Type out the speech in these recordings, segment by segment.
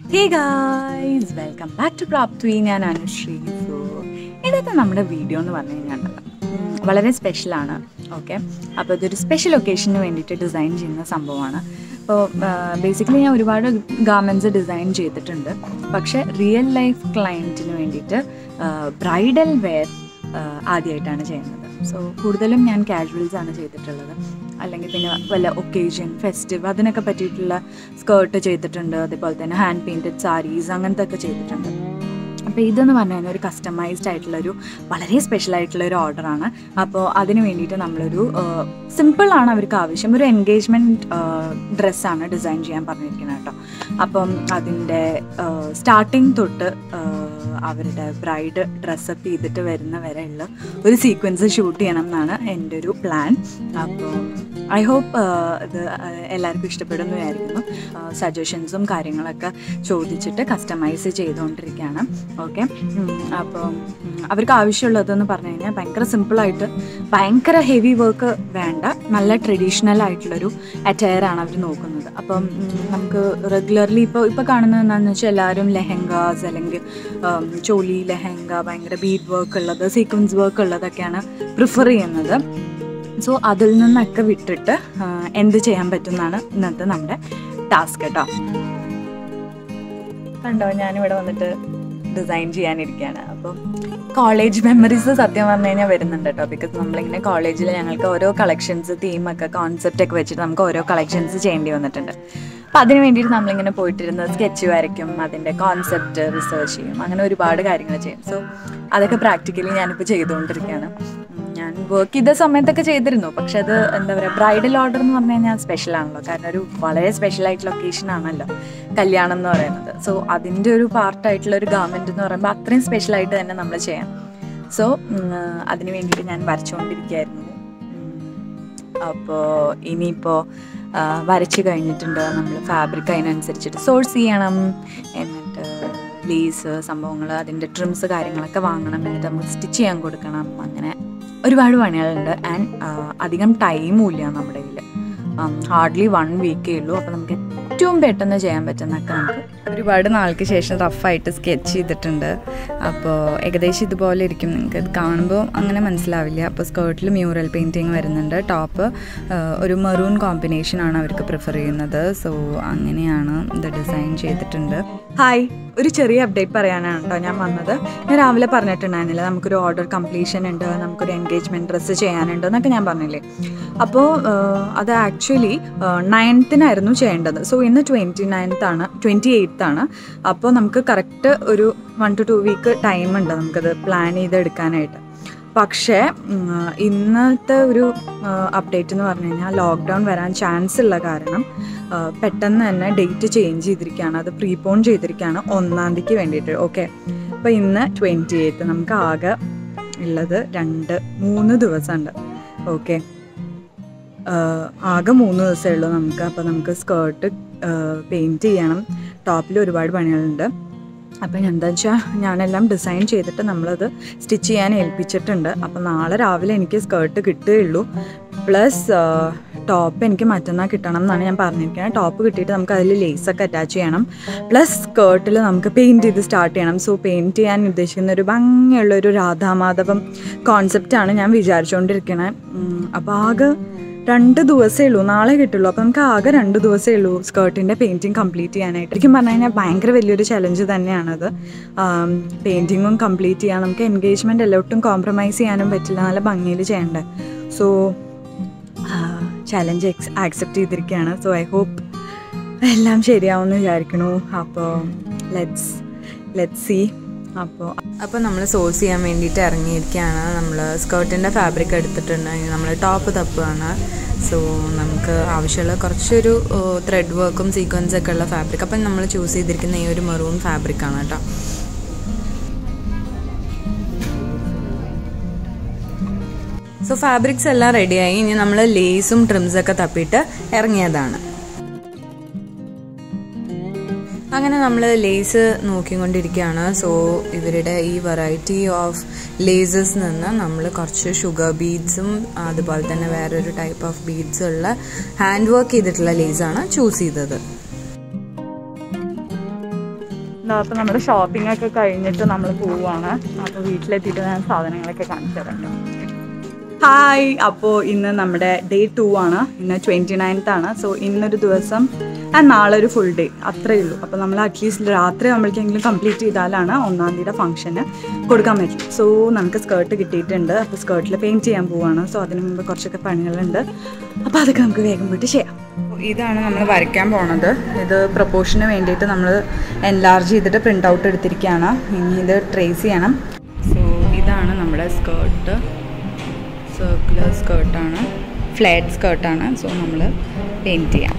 hey guys welcome back to Prapthi ഞാൻ Anusree so ഇന്നത്തെ നമ്മുടെ വീഡിയോ എന്ന് പറഞ്ഞു കഴിഞ്ഞാൽ വളരെ സ്പെഷ്യലാണ് ഓക്കെ അപ്പോൾ ഇതൊരു സ്പെഷ്യൽ ഒക്കേഷന് വേണ്ടിയിട്ട് ഡിസൈൻ ചെയ്യുന്ന സംഭവമാണ് അപ്പോൾ ബേസിക്കലി ഞാൻ ഒരുപാട് ഗാർമെൻറ്റ്സ് ഡിസൈൻ ചെയ്തിട്ടുണ്ട് പക്ഷേ റിയൽ ലൈഫ് ക്ലയൻറ്റിന് വേണ്ടിയിട്ട് ബ്രൈഡൽ വെയർ ആദ്യമായിട്ടാണ് ചെയ്യുന്നത് സോ കൂടുതലും ഞാൻ കാഷ്വൽസ് ആണ് ചെയ്തിട്ടുള്ളത് അല്ലെങ്കിൽ പിന്നെ വല്ല ഒക്കേഷൻ ഫെസ്റ്റീവ് അതിനൊക്കെ പറ്റിയിട്ടുള്ള സ്കേർട്ട് ചെയ്തിട്ടുണ്ട് അതേപോലെ തന്നെ ഹാൻഡ് പെയിൻറ്റഡ് സാരീസ് അങ്ങനത്തെ ഒക്കെ ചെയ്തിട്ടുണ്ട് അപ്പോൾ ഇതെന്ന് പറഞ്ഞു കഴിഞ്ഞാൽ ഒരു കസ്റ്റമൈസ്ഡ് ആയിട്ടുള്ളൊരു വളരെ സ്പെഷ്യൽ ആയിട്ടുള്ള ഒരു ഓർഡറാണ് അപ്പോൾ അതിന് വേണ്ടിയിട്ട് നമ്മളൊരു സിമ്പിളാണ് അവർക്ക് ആവശ്യം ഒരു എൻഗേജ്മെൻറ്റ് ഡ്രസ്സാണ് ഡിസൈൻ ചെയ്യാൻ പറഞ്ഞിരിക്കുന്നത് കേട്ടോ അപ്പം അതിൻ്റെ സ്റ്റാർട്ടിങ് തൊട്ട് അവരുടെ ബ്രൈഡ് ഡ്രസ്സപ്പ് ചെയ്തിട്ട് വരുന്ന വരെയുള്ള ഒരു സീക്വൻസ് ഷൂട്ട് ചെയ്യണം എന്നാണ് എൻ്റെ ഒരു പ്ലാൻ അപ്പോൾ ഐ ഹോപ്പ് ഇത് എല്ലാവർക്കും ഇഷ്ടപ്പെടുമെന്ന് വിചാരിക്കുന്നു സജഷൻസും കാര്യങ്ങളൊക്കെ ചോദിച്ചിട്ട് കസ്റ്റമൈസ് ചെയ്തുകൊണ്ടിരിക്കുകയാണ് ഓക്കെ അപ്പം അവർക്ക് ആവശ്യമുള്ളതെന്ന് പറഞ്ഞു കഴിഞ്ഞാൽ ഭയങ്കര സിമ്പിളായിട്ട് ഭയങ്കര ഹെവി വർക്ക് വേണ്ട നല്ല ട്രഡീഷണൽ ആയിട്ടുള്ളൊരു അറ്റയറാണ് അവർ നോക്കുന്നത് അപ്പം നമുക്ക് റെഗുലർലി ഇപ്പോൾ ഇപ്പോൾ കാണുന്നത് എന്താണെന്ന് വെച്ചാൽ എല്ലാവരും ലെഹങ്കാസ് അല്ലെങ്കിൽ ചോലി ലെഹങ്ക ഭയങ്കര ബീഡ് വർക്ക് ഉള്ളത് സീക്വൻസ് വർക്ക് ഉള്ളതൊക്കെയാണ് പ്രിഫർ ചെയ്യുന്നത് സോ അതിൽ നിന്നൊക്കെ വിട്ടിട്ട് എന്ത് ചെയ്യാൻ പറ്റുന്നതാണ് ഇന്നത്തെ നമ്മുടെ ടാസ്ക് കേട്ടോ കണ്ടോ ഞാനിവിടെ വന്നിട്ട് ഡിസൈൻ ചെയ്യാനിരിക്കുകയാണ് അപ്പം കോളേജ് മെമ്മറീസ് സത്യം പറഞ്ഞു കഴിഞ്ഞാൽ വരുന്നുണ്ട് കേട്ടോ ബിക്കോസ് നമ്മളിങ്ങനെ കോളേജിൽ ഞങ്ങൾക്ക് ഓരോ കളക്ഷൻസ് തീമൊക്കെ കോൺസെപ്റ്റ് ഒക്കെ വെച്ചിട്ട് നമുക്ക് ഓരോ കളക്ഷൻസ് ചെയ്യേണ്ടി വന്നിട്ടുണ്ട് അപ്പം അതിന് വേണ്ടിയിട്ട് നമ്മളിങ്ങനെ പോയിട്ടിരുന്ന് സ്കെച്ച് വരയ്ക്കും അതിൻ്റെ കോൺസെപ്റ്റ് റിസർച്ച് ചെയ്യും അങ്ങനെ ഒരുപാട് കാര്യങ്ങൾ ചെയ്യും സോ അതൊക്കെ പ്രാക്ടിക്കലി ഞാനിപ്പോൾ ചെയ്തുകൊണ്ടിരിക്കുകയാണ് ഞാൻ വർക്ക് ചെയ്ത സമയത്തൊക്കെ ചെയ്തിരുന്നു പക്ഷെ അത് എന്താ പറയുക ബ്രൈഡൽ ഓർഡർ എന്ന് പറഞ്ഞു കഴിഞ്ഞാൽ സ്പെഷ്യൽ ആണല്ലോ കാരണം ഒരു വളരെ സ്പെഷ്യൽ ആയിട്ടുള്ള ഒക്കേഷൻ ആണല്ലോ കല്യാണം എന്ന് പറയുന്നത് സോ അതിൻ്റെ ഒരു പാർട്ടായിട്ടുള്ള ഒരു ഗവൺമെൻറ് എന്ന് പറയുമ്പോൾ അത്രയും സ്പെഷ്യൽ ആയിട്ട് തന്നെ നമ്മൾ ചെയ്യാം സോ അതിന് വേണ്ടിയിട്ട് ഞാൻ വരച്ചുകൊണ്ടിരിക്കുകയായിരുന്നു അപ്പോൾ ഇനിയിപ്പോൾ വരച്ച് കഴിഞ്ഞിട്ടുണ്ട് നമ്മൾ ഫാബ്രിക് അതിനനുസരിച്ചിട്ട് സോഴ്സ് ചെയ്യണം എന്നിട്ട് ലേസ് സംഭവങ്ങൾ അതിൻ്റെ ട്രിംസ് കാര്യങ്ങളൊക്കെ വാങ്ങണം എന്നിട്ട് നമുക്ക് സ്റ്റിച്ച് ചെയ്യാൻ കൊടുക്കണം അങ്ങനെ ഒരുപാട് പണികളുണ്ട് ആൻഡ് അധികം ടൈമും ഇല്ല നമ്മുടെ കയ്യിൽ ഹാർഡ്ലി വൺ വീക്കേ ഉള്ളൂ അപ്പോൾ നമുക്ക് ഏറ്റവും പെട്ടെന്ന് ചെയ്യാൻ പറ്റുന്നൊക്കെ നമുക്ക് ഒരുപാട് നാൾക്ക് ശേഷം റഫായിട്ട് സ്കെച്ച് ചെയ്തിട്ടുണ്ട് അപ്പോൾ ഏകദേശം ഇതുപോലെ ഇരിക്കും നിങ്ങൾക്ക് ഇത് കാണുമ്പോൾ അങ്ങനെ മനസ്സിലാവില്ല അപ്പോൾ സ്കേർട്ടിൽ മ്യൂറൽ പെയിൻറ്റിങ് വരുന്നുണ്ട് ടോപ്പ് ഒരു മെറൂൺ കോമ്പിനേഷനാണ് അവർക്ക് പ്രിഫർ ചെയ്യുന്നത് സോ അങ്ങനെയാണ് ഇത് ഡിസൈൻ ചെയ്തിട്ടുണ്ട് ഹായ് ഒരു ചെറിയ അപ്ഡേറ്റ് പറയാനാണ് കേട്ടോ ഞാൻ വന്നത് ഞാൻ രാവിലെ പറഞ്ഞിട്ടുണ്ടായിരുന്നില്ല നമുക്കൊരു ഓർഡർ കംപ്ലീഷൻ ഉണ്ട് നമുക്കൊരു എൻഗേജ്മെൻറ്റ് ഡ്രസ്സ് ചെയ്യാനുണ്ട് എന്നൊക്കെ ഞാൻ പറഞ്ഞില്ലേ അപ്പോൾ അത് ആക്ച്വലി നയൻത്തിനായിരുന്നു ചെയ്യേണ്ടത് സോ ഇന്ന് ട്വൻറ്റി നയൻത്താണ് ട്വൻറ്റി എയ്ത്ത് ആണ് അപ്പോൾ നമുക്ക് കറക്റ്റ് ഒരു one two two week time ഉണ്ട് നമുക്കത് പ്ലാൻ ചെയ്തെടുക്കാനായിട്ട് പക്ഷേ ഇന്നത്തെ ഒരു അപ്ഡേറ്റ് എന്ന് പറഞ്ഞു കഴിഞ്ഞാൽ ലോക്ക്ഡൗൺ വരാൻ ചാൻസ് ഉള്ള കാരണം പെട്ടെന്ന് തന്നെ ഡേറ്റ് ചേഞ്ച് ചെയ്തിരിക്കുകയാണ് അത് പ്രീപോൺ ചെയ്തിരിക്കുകയാണ് ഒന്നാം തീയതിക്ക് വേണ്ടിയിട്ട് ഓക്കെ അപ്പോൾ ഇന്ന് ട്വൻറ്റി എയ്ത്ത് നമുക്ക് ആകെ ഉള്ളത് രണ്ട് മൂന്ന് ദിവസമുണ്ട് ഓക്കെ ആകെ മൂന്ന് ദിവസമേ ഉള്ളൂ നമുക്ക് അപ്പോൾ നമുക്ക് സ്കേർട്ട് പെയിൻറ്റ് ചെയ്യണം ടോപ്പിൽ ഒരുപാട് പണികളുണ്ട് അപ്പം എന്താ വെച്ചാൽ ഞാനെല്ലാം ഡിസൈൻ ചെയ്തിട്ട് നമ്മളത് സ്റ്റിച്ച് ചെയ്യാൻ ഏൽപ്പിച്ചിട്ടുണ്ട് അപ്പം നാളെ രാവിലെ എനിക്ക് സ്കേർട്ട് കിട്ടുകയുള്ളൂ പ്ലസ് ടോപ്പ് എനിക്ക് മറ്റന്നാൾ കിട്ടണം എന്നാണ് ഞാൻ പറഞ്ഞിരിക്കുന്നത് ടോപ്പ് കിട്ടിയിട്ട് നമുക്ക് അതിൽ ലേസൊക്കെ അറ്റാച്ച് ചെയ്യണം പ്ലസ് സ്കേർട്ടിൽ നമുക്ക് പെയിൻറ്റ് ചെയ്ത് സ്റ്റാർട്ട് ചെയ്യണം സോ പെയിൻറ്റ് ചെയ്യാൻ ഉദ്ദേശിക്കുന്ന ഒരു ഭംഗിയുള്ള ഒരു രാധാമാധവം കോൺസെപ്റ്റാണ് ഞാൻ വിചാരിച്ചുകൊണ്ടിരിക്കുന്നത് അപ്പോൾ ആകെ രണ്ട് ദിവസമേ ഉള്ളൂ നാളെ കിട്ടുള്ളൂ അപ്പോൾ നമുക്ക് ആകെ രണ്ട് ദിവസമേ ഉള്ളൂ സ്കേർട്ടിൻ്റെ പെയിൻറ്റിങ് കംപ്ലീറ്റ് ചെയ്യാനായിട്ട് ശരിക്കും പറഞ്ഞു കഴിഞ്ഞാൽ ഭയങ്കര വലിയൊരു ചലഞ്ച് തന്നെയാണത് പെയിൻറ്റിങ്ങും കംപ്ലീറ്റ് ചെയ്യാൻ നമുക്ക് എൻഗേജ്മെൻറ്റ് എല്ലായിട്ടും കോംപ്രമൈസ് ചെയ്യാനും പറ്റില്ല നല്ല ഭംഗിയിൽ ചെയ്യണ്ടേ സോ ചലഞ്ച് എക്സ് ആക്സെപ്റ്റ് ചെയ്തിരിക്കുകയാണ് സോ ഐ ഹോപ്പ് എല്ലാം ശരിയാവുമെന്ന് വിചാരിക്കണു അപ്പോൾ ലെറ്റ്സ് ലെറ്റ് സി അപ്പോൾ അപ്പോൾ നമ്മൾ സോഴ്സ് ചെയ്യാൻ വേണ്ടിയിട്ട് ഇറങ്ങിയിരിക്കുകയാണ് നമ്മൾ സ്കേർട്ടിൻ്റെ ഫാബ്രിക് എടുത്തിട്ടുണ്ട് നമ്മൾ ടോപ്പ് തപ്പുകയാണ് സോ നമുക്ക് ആവശ്യമുള്ള കുറച്ചൊരു ത്രെഡ് വർക്കും സീക്വൻസൊക്കെ ഉള്ള ഫാബ്രിക് അപ്പം നമ്മൾ ചൂസ് ചെയ്തിരിക്കുന്ന ഈ ഒരു മെറൂൺ ഫാബ്രിക്കാണ് കേട്ടോ സോ ഫാബ്രിക്സ് എല്ലാം റെഡിയായി ഇനി നമ്മൾ ലേസും ട്രിംസൊക്കെ തപ്പിയിട്ട് ഇറങ്ങിയതാണ് അങ്ങനെ നമ്മൾ ലേസ് നോക്കിക്കൊണ്ടിരിക്കുകയാണ് സോ ഇവരുടെ ഈ വെറൈറ്റി ഓഫ് ലേസസ് നിന്ന് നമ്മൾ കുറച്ച് ഷുഗർ ബീഡ്സും അതുപോലെ തന്നെ വേറൊരു ടൈപ്പ് ഓഫ് ബീഡ്സ് ഉള്ള ഹാൻഡ് വർക്ക് ചെയ്തിട്ടുള്ള ലേസാണ് ചൂസ് ചെയ്തത് എന്താ അപ്പോൾ നമ്മുടെ ഷോപ്പിംഗ് ഒക്കെ കഴിഞ്ഞിട്ട് നമ്മൾ പോവുകയാണ് അപ്പോൾ വീട്ടിലെത്തിയിട്ട് ഞാൻ സാധനങ്ങളൊക്കെ കാണിച്ചു തരാം ഹായ് അപ്പോൾ ഇന്ന് നമ്മുടെ ഡേ ടു ആണ് ഇന്ന് ട്വൻറ്റി നയൻത്ത് ആണ് സോ ഇന്നൊരു ദിവസം ആൻഡ് നാളെ ഒരു ഫുൾ ഡേ അത്രയേ ഉള്ളൂ അപ്പോൾ നമ്മൾ അറ്റ്ലീസ്റ്റ് രാത്രി നമ്മൾക്കെങ്കിലും കംപ്ലീറ്റ് ചെയ്താലാണ് ഒന്നാം തീയതി ഫംഗ്ഷന് കൊടുക്കാൻ പറ്റും സോ നമുക്ക് സ്കേർട്ട് കിട്ടിയിട്ടുണ്ട് അപ്പോൾ സ്കേർട്ടിൽ പെയിൻറ്റ് ചെയ്യാൻ പോവാണ് സോ അതിന് മുമ്പ് കുറച്ചൊക്കെ പണികളുണ്ട് അപ്പോൾ അതൊക്കെ നമുക്ക് വേഗം പോയിട്ട് ചെയ്യാം ഇതാണ് നമ്മൾ വരയ്ക്കാൻ പോണത് ഇത് പ്രപ്പോഷന് വേണ്ടിയിട്ട് നമ്മൾ എൻലാർജ് ചെയ്തിട്ട് പ്രിൻ്റ് ഔട്ട് എടുത്തിരിക്കുകയാണ് ഇനി ഇത് ട്രേസ് ചെയ്യണം സോ ഇതാണ് നമ്മുടെ സ്കേർട്ട് സർക്കുലർ സ്കേർട്ടാണ് ഫ്ലാറ്റ് സ്കേർട്ടാണ് സോ നമ്മൾ പെയിൻറ്റ് ചെയ്യാം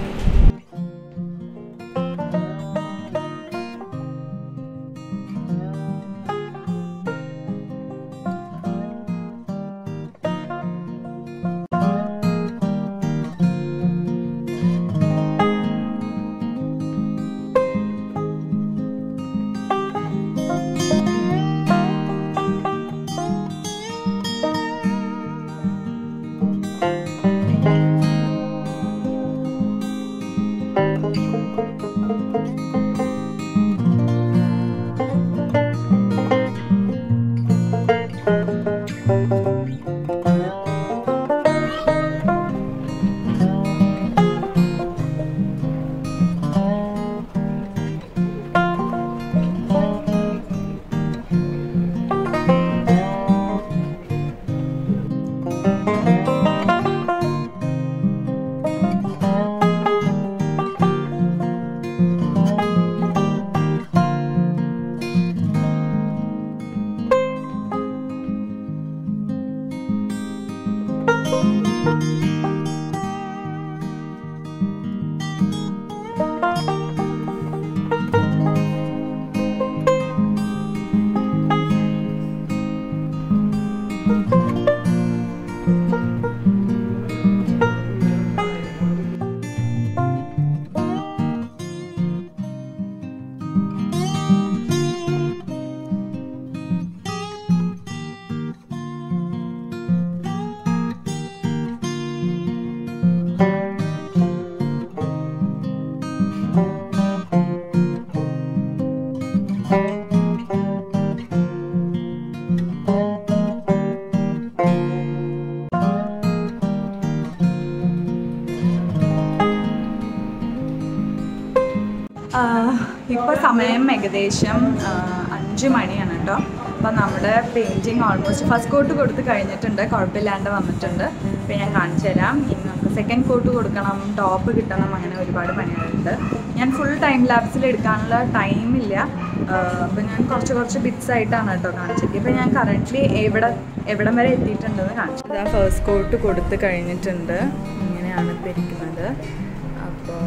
ഇപ്പോൾ സമയം ഏകദേശം ആ, അഞ്ച് മണിയാണ് കേട്ടോ അപ്പോൾ നമ്മുടെ പെയിൻറ്റിങ് ഓൾമോസ്റ്റ് ഫസ്റ്റ് കോട്ട് കൊടുത്ത് കഴിഞ്ഞിട്ടുണ്ട് കുഴപ്പമില്ലാണ്ട് വന്നിട്ടുണ്ട് അപ്പോൾ ഞാൻ കാണിച്ചു തരാം ഇനി നമുക്ക് സെക്കൻഡ് കോട്ട് കൊടുക്കണം ടോപ്പ് കിട്ടണം അങ്ങനെ ഒരുപാട് പണികളുണ്ട് ഞാൻ ഫുൾ ടൈം ലാബ്സിൽ എടുക്കാനുള്ള ടൈമില്ല അപ്പോൾ ഞാൻ കുറച്ച് കുറച്ച് ബിറ്റ്സ് ആയിട്ടാണ് കേട്ടോ കാണിച്ചത് ഇപ്പോൾ ഞാൻ കറൻ്റ്ലി എവിടെ എവിടം വരെ എത്തിയിട്ടുണ്ടെന്ന് കാണിച്ചു ഇതാ ഫസ്റ്റ് കോട്ട് കൊടുത്ത് കഴിഞ്ഞിട്ടുണ്ട് ഇങ്ങനെയാണ് ഇപ്പോൾ ഇരിക്കുന്നത് അപ്പോൾ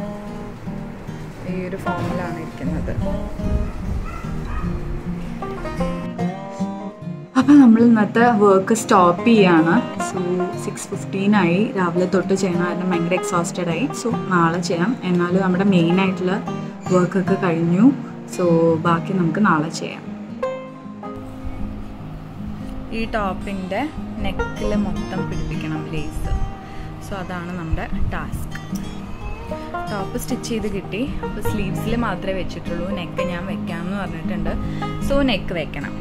ഈ ഒരു ഫോമിലാണ് ഇരിക്കുന്നത് അപ്പം നമ്മൾ ഇന്നത്തെ വർക്ക് സ്റ്റോപ്പ് ചെയ്യാണ് സോ സിക്സ് ഫിഫ്റ്റീൻ ആയി രാവിലെ തൊട്ട് ചെയ്യണം കാരണം ഭയങ്കര എക്സോസ്റ്റഡ് ആയി സോ നാളെ ചെയ്യാം എന്നാലും നമ്മുടെ മെയിൻ ആയിട്ടുള്ള വർക്കൊക്കെ കഴിഞ്ഞു സോ ബാക്കി നമുക്ക് നാളെ ചെയ്യാം ഈ ടോപ്പിൻ്റെ നെക്കിൽ മൊത്തം പിടിപ്പിക്കണം ലേസ് സോ അതാണ് നമ്മുടെ ടാസ്ക് ടോപ്പ് സ്റ്റിച്ച് ചെയ്ത് കിട്ടി അപ്പോൾ സ്ലീവ്സിൽ മാത്രമേ വെച്ചിട്ടുള്ളൂ നെക്ക് ഞാൻ വെക്കാമെന്ന് പറഞ്ഞിട്ടുണ്ട് സോ നെക്ക് വെക്കണം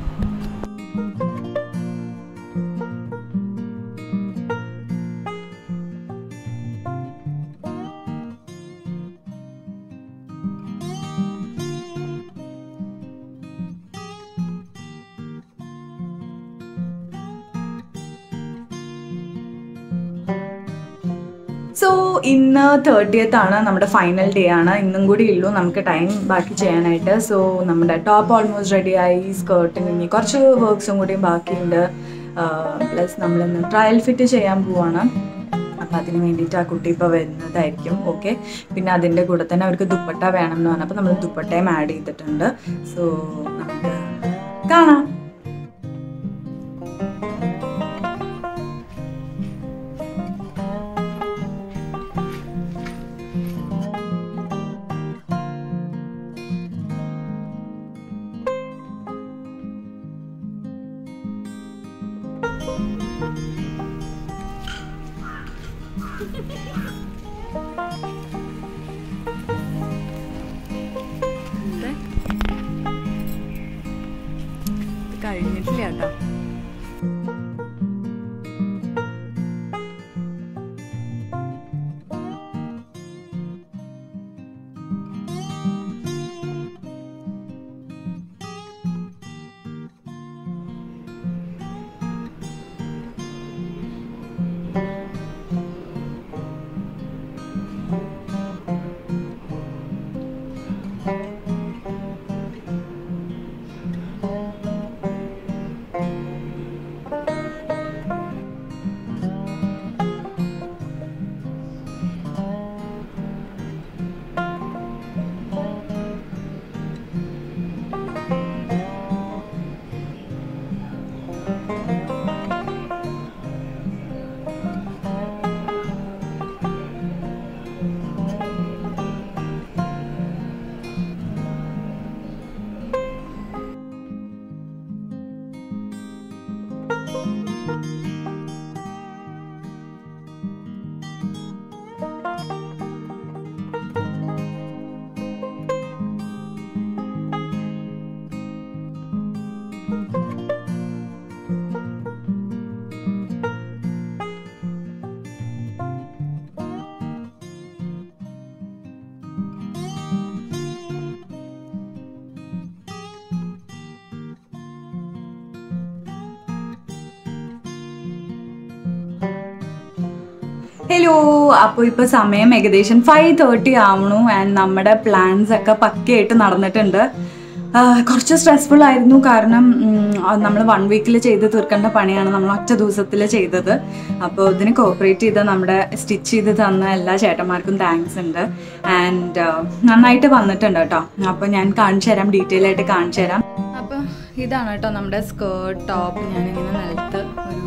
സോ ഇന്ന് തേർട്ടിയത്ത് ആണ് നമ്മുടെ ഫൈനൽ ഡേ ആണ് ഇന്നും കൂടി ഉള്ളൂ നമുക്ക് ടൈം ബാക്കി ചെയ്യാനായിട്ട് സോ നമ്മുടെ ടോപ്പ് ഓൾമോസ്റ്റ് റെഡി ആയി സ്കേർട്ടിന് ഇനി കുറച്ച് വർക്ക്സും കൂടി ബാക്കിയുണ്ട് പ്ലസ് നമ്മളിന്ന് ട്രയൽ ഫിറ്റ് ചെയ്യാൻ പോവാണ് അപ്പം അതിന് വേണ്ടിയിട്ട് ആ കുട്ടി ഇപ്പോൾ വരുന്നതായിരിക്കും ഓക്കെ പിന്നെ അതിൻ്റെ കൂടെ തന്നെ അവർക്ക് ദുപ്പട്ട വേണം എന്ന് പറഞ്ഞപ്പോൾ നമ്മൾ ദുപ്പട്ടയും ആഡ് ചെയ്തിട്ടുണ്ട് സോ നമുക്ക് കാണാം കഴിഞ്ഞിട്ടില്ല കേട്ടോ ഹലോ അപ്പോൾ ഇപ്പോൾ സമയം ഏകദേശം ഫൈവ് തേർട്ടി ആവണു ആൻഡ് നമ്മുടെ പ്ലാൻസ് ഒക്കെ പക്കയായിട്ട് നടന്നിട്ടുണ്ട് ആ, കുറച്ച് സ്ട്രെസ്ഫുൾ ആയിരുന്നു കാരണം നമ്മൾ വൺ വീക്കിൽ ചെയ്ത് തീർക്കേണ്ട പണിയാണ് നമ്മൾ ഒറ്റ ദിവസത്തിൽ ചെയ്തത് അപ്പോൾ ഇതിന് കോപ്പറേറ്റ് ചെയ്ത നമ്മുടെ സ്റ്റിച്ച് ചെയ്ത് തന്ന എല്ലാ ചേട്ടന്മാർക്കും താങ്ക്സ് ഉണ്ട് ആൻഡ് നന്നായിട്ട് വന്നിട്ടുണ്ട് കേട്ടോ അപ്പോൾ ഞാൻ കാണിച്ചു തരാം ഡീറ്റെയിൽ ആയിട്ട് കാണിച്ചു തരാം അപ്പോൾ ഇതാണ് കേട്ടോ നമ്മുടെ സ്കേർട്ട് ടോപ്പ് ഞാനിങ്ങനെ നിലത്ത് ഒരു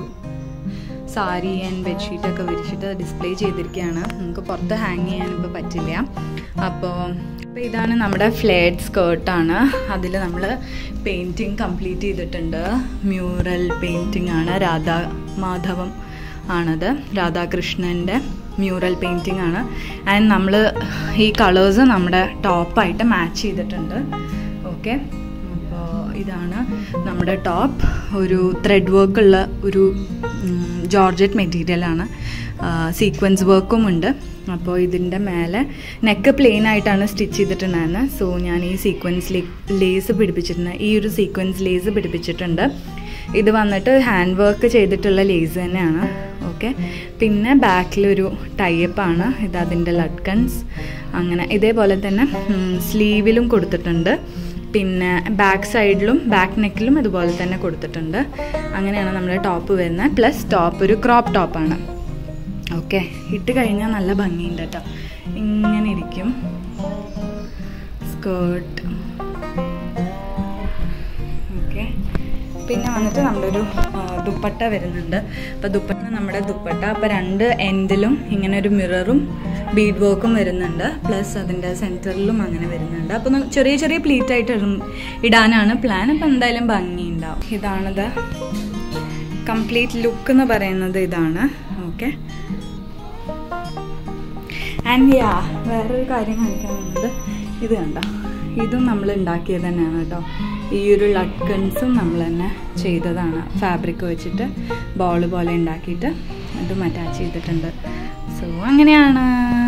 സാരി ആൻഡ് ബെഡ്ഷീറ്റ് ഒക്കെ വിരിച്ചിട്ട് ഡിസ്പ്ലേ ചെയ്തിരിക്കുകയാണ് നമുക്ക് പുറത്ത് ഹാങ് ചെയ്യാൻ ഇപ്പോൾ പറ്റില്ല അപ്പോൾ അപ്പോൾ ഇതാണ് നമ്മുടെ ഫ്ലേഡ് സ്കേർട്ടാണ് അതിൽ നമ്മൾ പെയിൻറ്റിങ് കംപ്ലീറ്റ് ചെയ്തിട്ടുണ്ട് മ്യൂറൽ പെയിൻറ്റിംഗ് ആണ് രാധാ മാധവം ആണത് രാധാകൃഷ്ണൻ്റെ മ്യൂറൽ പെയിൻറ്റിംഗ് ആണ് ആൻഡ് നമ്മൾ ഈ കളേഴ്സ് നമ്മുടെ ടോപ്പായിട്ട് മാച്ച് ചെയ്തിട്ടുണ്ട് ഓക്കെ അപ്പോൾ ഇതാണ് നമ്മുടെ ടോപ്പ് ഒരു ത്രെഡ് വർക്കുള്ള ഒരു ജോർജറ്റ് മെറ്റീരിയലാണ് സീക്വൻസ് വർക്കും ഉണ്ട് അപ്പോൾ ഇതിൻ്റെ മേലെ നെക്ക് പ്ലെയിൻ ആയിട്ടാണ് സ്റ്റിച്ച് ചെയ്തിട്ടുണ്ടായിരുന്നത് സോ ഞാൻ ഈ സീക്വൻസ് ലേസ് പിടിപ്പിച്ചിട്ടുണ്ട് ഈ ഒരു സീക്വൻസ് ലേസ് പിടിപ്പിച്ചിട്ടുണ്ട് ഇത് വന്നിട്ട് ഹാൻഡ് വർക്ക് ചെയ്തിട്ടുള്ള ലേസ് തന്നെയാണ് ഓക്കെ പിന്നെ ബാക്കിലൊരു ടൈപ്പാണ് ഇത് അതിൻ്റെ ലട്കൺസ് അങ്ങനെ ഇതേപോലെ തന്നെ സ്ലീവിലും കൊടുത്തിട്ടുണ്ട് പിന്നെ ബാക്ക് സൈഡിലും ബാക്ക് നെക്കിലും ഇതുപോലെ തന്നെ കൊടുത്തിട്ടുണ്ട് അങ്ങനെയാണ് നമ്മുടെ ടോപ്പ് വരുന്നത് പ്ലസ് ടോപ്പ് ഒരു ക്രോപ്പ് ടോപ്പാണ് ഓക്കെ ഇട്ട് കഴിഞ്ഞാൽ നല്ല ഭംഗിയുണ്ട് കേട്ടോ ഇങ്ങനെ ഇരിക്കും സ്കേർട്ട് ഓക്കെ പിന്നെ വന്നിട്ട് നമ്മുടെ ഒരു ആ, ദുപ്പട്ട വരുന്നുണ്ട് അപ്പോൾ ദുപ്പട്ട നമ്മുടെ ദുപ്പട്ട അപ്പോൾ രണ്ട് എൻഡിലും ഇങ്ങനെ ഒരു മിററും ബീഡ് വർക്കും വരുന്നുണ്ട് പ്ലസ് അതിൻ്റെ സെൻറ്ററിലും അങ്ങനെ വരുന്നുണ്ട് അപ്പോൾ ന- ചെറിയ ചെറിയ പ്ലീറ്റ് ആയിട്ട് ഇടും- ഇടാനാണ് പ്ലാൻ അപ്പോൾ എന്തായാലും ഭംഗിയുണ്ടാവും ഇതാണത് കംപ്ലീറ്റ് ലുക്ക് എന്ന് പറയുന്നത് ഇതാണ് ഓക്കെ ആൻഡ് യാ വേറൊരു കാര്യം കാണിക്കാൻ വന്നത് ഇത് കണ്ട ഇതും നമ്മൾ ഉണ്ടാക്കിയത് തന്നെയാണ് കേട്ടോ ഈ ഒരു ലട്കൺസും നമ്മൾ തന്നെ ചെയ്തതാണ് ഫാബ്രിക് വെച്ചിട്ട് ബോൾ പോലെ ഉണ്ടാക്കിയിട്ട് ഇതും അറ്റാച്ച് ചെയ്തിട്ടുണ്ട് സോ അങ്ങനെയാണ്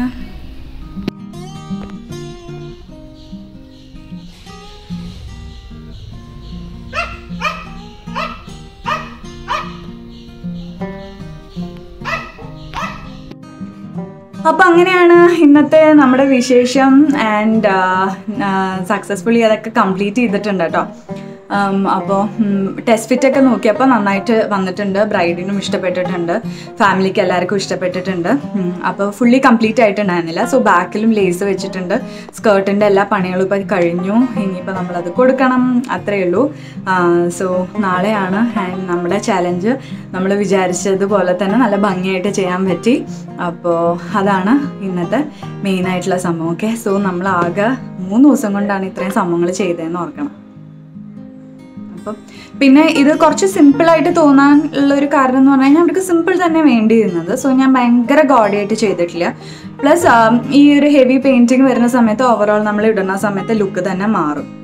അപ്പം അങ്ങനെയാണ് ഇന്നത്തെ നമ്മുടെ വിശേഷം ആൻഡ് സക്സസ്ഫുള്ളി അതൊക്കെ കംപ്ലീറ്റ് ചെയ്തിട്ടുണ്ട് കേട്ടോ അപ്പോൾ ടെസ്റ്റ് ഫിറ്റ് ഒക്കെ നോക്കിയപ്പോൾ നന്നായിട്ട് വന്നിട്ടുണ്ട് ബ്രൈഡിനും ഇഷ്ടപ്പെട്ടിട്ടുണ്ട് ഫാമിലിക്ക് എല്ലാവർക്കും ഇഷ്ടപ്പെട്ടിട്ടുണ്ട് അപ്പോൾ ഫുള്ളി കംപ്ലീറ്റ് ആയിട്ടുണ്ടായിരുന്നില്ല സോ ബാക്കിലും ലേസ് വെച്ചിട്ടുണ്ട് സ്കേർട്ടിൻ്റെ എല്ലാ പണികളും ഇപ്പോൾ കഴിഞ്ഞു ഇനിയിപ്പോൾ നമ്മളത് കൊടുക്കണം അത്രയേ ഉള്ളൂ സോ നാളെയാണ് ആൻഡ് നമ്മുടെ ചാലഞ്ച് നമ്മൾ വിചാരിച്ചതുപോലെ തന്നെ നല്ല ഭംഗിയായിട്ട് ചെയ്യാൻ പറ്റി അപ്പോൾ അതാണ് ഇന്നത്തെ മെയിനായിട്ടുള്ള സംഭവം ഓക്കെ സോ നമ്മൾ ആകെ മൂന്ന് ദിവസം കൊണ്ടാണ് ഇത്രയും സംഭവങ്ങൾ ചെയ്തതെന്ന് ഓർക്കണം അപ്പം പിന്നെ ഇത് കുറച്ച് സിമ്പിളായിട്ട് തോന്നാൻ ഉള്ള ഒരു കാരണം എന്ന് പറഞ്ഞു കഴിഞ്ഞാൽ അവർക്ക് സിമ്പിൾ തന്നെ വേണ്ടിയിരുന്നത് സോ ഞാൻ ഭയങ്കര ഗോഡിയായിട്ട് ചെയ്തിട്ടില്ല പ്ലസ് ഈ ഒരു ഹെവി പെയിൻറ്റിങ് വരുന്ന സമയത്ത് ഓവറോൾ നമ്മൾ ഇടുന്ന സമയത്ത് ലുക്ക് തന്നെ മാറും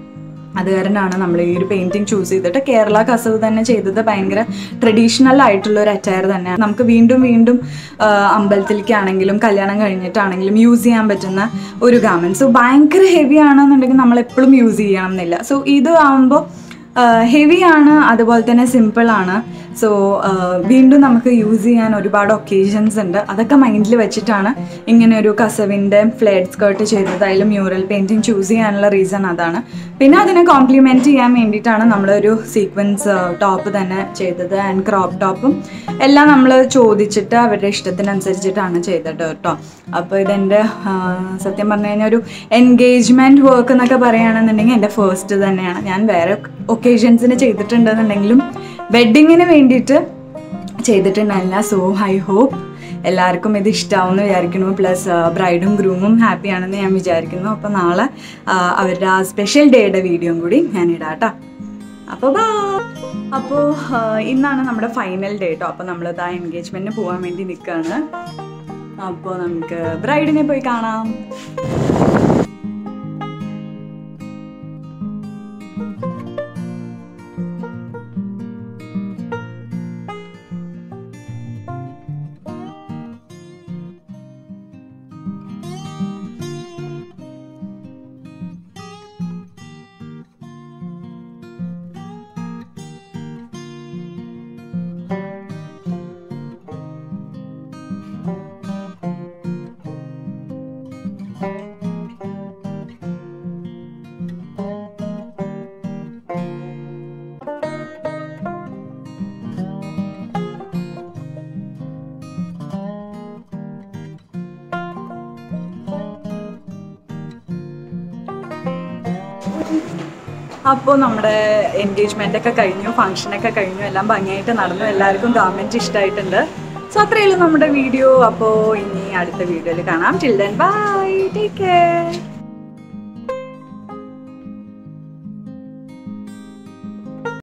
അത് കാരണമാണ് നമ്മൾ ഈ ഒരു പെയിന്റിങ് ചൂസ് ചെയ്തിട്ട് കേരള കസവ് തന്നെ ചെയ്തത് ഭയങ്കര ട്രഡീഷണൽ ആയിട്ടുള്ള ഒരു അറ്റയർ തന്നെയാണ് നമുക്ക് വീണ്ടും വീണ്ടും ആ, അമ്പലത്തിലേക്കാണെങ്കിലും കല്യാണം കഴിഞ്ഞിട്ടാണെങ്കിലും യൂസ് ചെയ്യാൻ പറ്റുന്ന ഒരു ഗാമൻ സോ ഭയങ്കര ഹെവി ആണെന്നുണ്ടെങ്കിൽ നമ്മൾ എപ്പോഴും യൂസ് ചെയ്യണം എന്നില്ല സോ ഇത് ആകുമ്പോൾ ഹെവി ആണ് അതുപോലെ തന്നെ സിമ്പിൾ ആണ് സോ വീണ്ടും നമുക്ക് യൂസ് ചെയ്യാൻ ഒരുപാട് ഒക്കേഷൻസ് ഉണ്ട് അതൊക്കെ മൈൻഡിൽ വെച്ചിട്ടാണ് ഇങ്ങനെ ഒരു കസവിൻ്റെ ഫ്ലേഡ് സ്കേർട്ട് ചെയ്തത് അതിൽ മ്യൂറൽ പെയിൻറ്റിങ് ചൂസ് ചെയ്യാനുള്ള റീസൺ അതാണ് പിന്നെ അതിനെ കോംപ്ലിമെൻറ്റ് ചെയ്യാൻ വേണ്ടിയിട്ടാണ് നമ്മളൊരു സീക്വൻസ് ടോപ്പ് തന്നെ ചെയ്തത് ആൻഡ് ക്രോപ്പ് ടോപ്പും എല്ലാം നമ്മൾ ചോദിച്ചിട്ട് അവരുടെ ഇഷ്ടത്തിനനുസരിച്ചിട്ടാണ് ചെയ്തത് കേട്ടോ അപ്പോൾ ഇതെൻ്റെ ആ, സത്യം പറഞ്ഞു കഴിഞ്ഞാൽ ഒരു എൻഗേജ്മെൻറ്റ് വർക്ക് എന്നൊക്കെ പറയുകയാണെന്നുണ്ടെങ്കിൽ എൻ്റെ ഫസ്റ്റ് തന്നെയാണ് ഞാൻ വേറെ ഒക്കേഷൻസിന് ചെയ്തിട്ടുണ്ടെന്നുണ്ടെങ്കിലും വെഡ്ഡിങ്ങിന് വേണ്ടിയിട്ട് ചെയ്തിട്ടുണ്ടല്ല സോ ഐ ഹോപ്പ് എല്ലാവർക്കും ഇത് ഇഷ്ടമാവുമെന്ന് വിചാരിക്കുന്നു പ്ലസ് ബ്രൈഡും ഗ്രൂമും ഹാപ്പി ആണെന്ന് ഞാൻ വിചാരിക്കുന്നു അപ്പോൾ നാളെ ആ, അവരുടെ ആ സ്പെഷ്യൽ ഡേയുടെ വീഡിയോയും കൂടി ഞാൻ ഇടാം കേട്ടോ അപ്പോൾ ബാ അപ്പോൾ ഇന്നാണ് നമ്മുടെ ഫൈനൽ ഡേ കേട്ടോ അപ്പോൾ നമ്മളിത് ആ എൻഗേജ്മെൻറ്റിന് പോകാൻ വേണ്ടി നിൽക്കുകയാണ് അപ്പോൾ നമുക്ക് ബ്രൈഡിനെ പോയി കാണാം അപ്പോൾ നമ്മുടെ എൻഗേജ്മെൻ്റ് ഒക്കെ കഴിഞ്ഞു ഫംഗ്ഷനൊക്കെ കഴിഞ്ഞു എല്ലാം ഭംഗിയായിട്ട് നടന്നു എല്ലാവർക്കും ഗവൺമെൻറ് ഇഷ്ടമായിട്ടുണ്ട് സോ അത്രയേ ഉള്ളൂ നമ്മുടെ വീഡിയോ അപ്പോൾ ഇനി അടുത്ത വീഡിയോയിൽ കാണാം ചിൽഡ്രൻ ബൈ ടേക്ക് കെയർ